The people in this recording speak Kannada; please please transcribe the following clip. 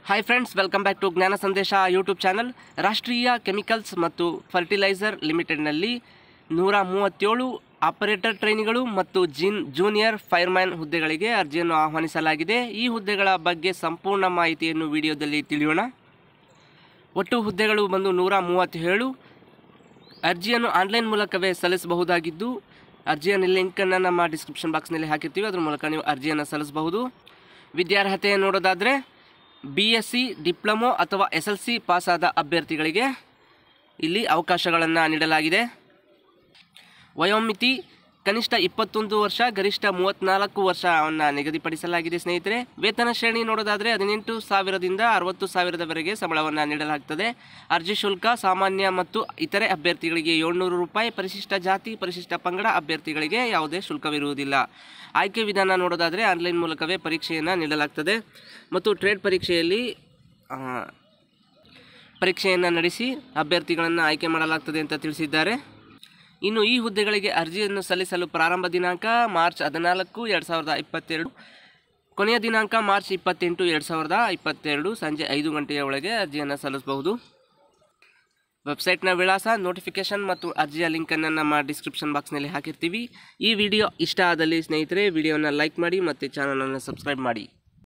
hi friends welcome back to Jnana Sandesha YouTube channel Rashtriya chemicals ಮತ್ತು ಫರ್ಟಿಲೈಸರ್ ಲಿಮಿಟೆಡ್ನಲ್ಲಿ ನೂರ ಮೂವತ್ತೇಳು ಆಪರೇಟರ್ ಟ್ರೈನಿಗಳು ಮತ್ತು ಜಿನ್ ಜೂನಿಯರ್ ಫೈರ್ಮ್ಯಾನ್ ಹುದ್ದೆಗಳಿಗೆ ಅರ್ಜಿಯನ್ನು ಆಹ್ವಾನಿಸಲಾಗಿದೆ ಈ ಹುದ್ದೆಗಳ ಬಗ್ಗೆ ಸಂಪೂರ್ಣ ಮಾಹಿತಿಯನ್ನು ವಿಡಿಯೋದಲ್ಲಿ ತಿಳಿಯೋಣ ಒಟ್ಟು ಹುದ್ದೆಗಳು ಬಂದು ನೂರ ಮೂವತ್ತೇಳು ಅರ್ಜಿಯನ್ನು ಆನ್ಲೈನ್ ಮೂಲಕವೇ ಸಲ್ಲಿಸಬಹುದಾಗಿದ್ದು ಅರ್ಜಿಯ ಲಿಂಕನ್ನು ನಮ್ಮ ಡಿಸ್ಕ್ರಿಪ್ಷನ್ ಬಾಕ್ಸ್ನಲ್ಲಿ ಹಾಕಿರ್ತೀವಿ ಅದ್ರ ಮೂಲಕ ನೀವು ಅರ್ಜಿಯನ್ನು ಸಲ್ಲಿಸಬಹುದು ವಿದ್ಯಾರ್ಹತೆ ನೋಡೋದಾದರೆ ಬಿ ಎಸ್ ಸಿ ಡಿಪ್ಲೊಮೊ ಅಥವಾ ಎಸ್ ಎಲ್ ಸಿ ಪಾಸಾದ ಅಭ್ಯರ್ಥಿಗಳಿಗೆ ಇಲ್ಲಿ ಅವಕಾಶಗಳನ್ನು ನೀಡಲಾಗಿದೆ ವಯೋಮಿತಿ ಕನಿಷ್ಠ ಇಪ್ಪತ್ತೊಂದು ವರ್ಷ ಗರಿಷ್ಠ ಮೂವತ್ತ್ನಾಲ್ಕು ವರ್ಷವನ್ನು ನಿಗದಿಪಡಿಸಲಾಗಿದೆ ಸ್ನೇಹಿತರೆ ವೇತನ ಶ್ರೇಣಿ ನೋಡೋದಾದರೆ ಹದಿನೆಂಟು ಸಾವಿರದಿಂದ ಅರವತ್ತು ಸಾವಿರದವರೆಗೆ ಸಂಬಳವನ್ನು ನೀಡಲಾಗ್ತದೆ ಅರ್ಜಿ ಶುಲ್ಕ ಸಾಮಾನ್ಯ ಮತ್ತು ಇತರೆ ಅಭ್ಯರ್ಥಿಗಳಿಗೆ ಏಳ್ನೂರು ರೂಪಾಯಿ ಪರಿಶಿಷ್ಟ ಜಾತಿ ಪರಿಶಿಷ್ಟ ಪಂಗಡ ಅಭ್ಯರ್ಥಿಗಳಿಗೆ ಯಾವುದೇ ಶುಲ್ಕವಿರುವುದಿಲ್ಲ ಆಯ್ಕೆ ವಿಧಾನ ನೋಡೋದಾದರೆ ಆನ್ಲೈನ್ ಮೂಲಕವೇ ಪರೀಕ್ಷೆಯನ್ನು ನೀಡಲಾಗ್ತದೆ ಮತ್ತು ಟ್ರೇಡ್ ಪರೀಕ್ಷೆಯಲ್ಲಿ ಆ, ಪರೀಕ್ಷೆಯನ್ನು ನಡೆಸಿ ಅಭ್ಯರ್ಥಿಗಳನ್ನು ಆಯ್ಕೆ ಮಾಡಲಾಗ್ತದೆ ಅಂತ ತಿಳಿಸಿದ್ದಾರೆ ಇನ್ನು ಈ ಹುದ್ದೆಗಳಿಗೆ ಅರ್ಜಿಯನ್ನು ಸಲ್ಲಿಸಲು ಪ್ರಾರಂಭ ದಿನಾಂಕ ಮಾರ್ಚ್ ಹದಿನಾಲ್ಕು ಎರಡು ಸಾವಿರದ ಇಪ್ಪತ್ತೆರಡು ಕೊನೆಯ ದಿನಾಂಕ ಮಾರ್ಚ್ ಇಪ್ಪತ್ತೆಂಟು ಎರಡು ಸಾವಿರದ ಇಪ್ಪತ್ತೆರಡು ಸಂಜೆ ಐದು ಗಂಟೆಯ ಒಳಗೆ ಅರ್ಜಿಯನ್ನು ಸಲ್ಲಿಸಬಹುದು ವೆಬ್ಸೈಟ್ನ ವಿಳಾಸ ನೋಟಿಫಿಕೇಷನ್ ಮತ್ತು ಅರ್ಜಿಯ ಲಿಂಕನ್ನು ನಮ್ಮ ಡಿಸ್ಕ್ರಿಪ್ಷನ್ ಬಾಕ್ಸ್ನಲ್ಲಿ ಹಾಕಿರ್ತೀವಿ ಈ ವಿಡಿಯೋ ಇಷ್ಟ ಆದಲ್ಲಿ ಸ್ನೇಹಿತರೆ ವಿಡಿಯೋನ ಲೈಕ್ ಮಾಡಿ ಮತ್ತು ಚಾನಲನ್ನು ಸಬ್ಸ್ಕ್ರೈಬ್ ಮಾಡಿ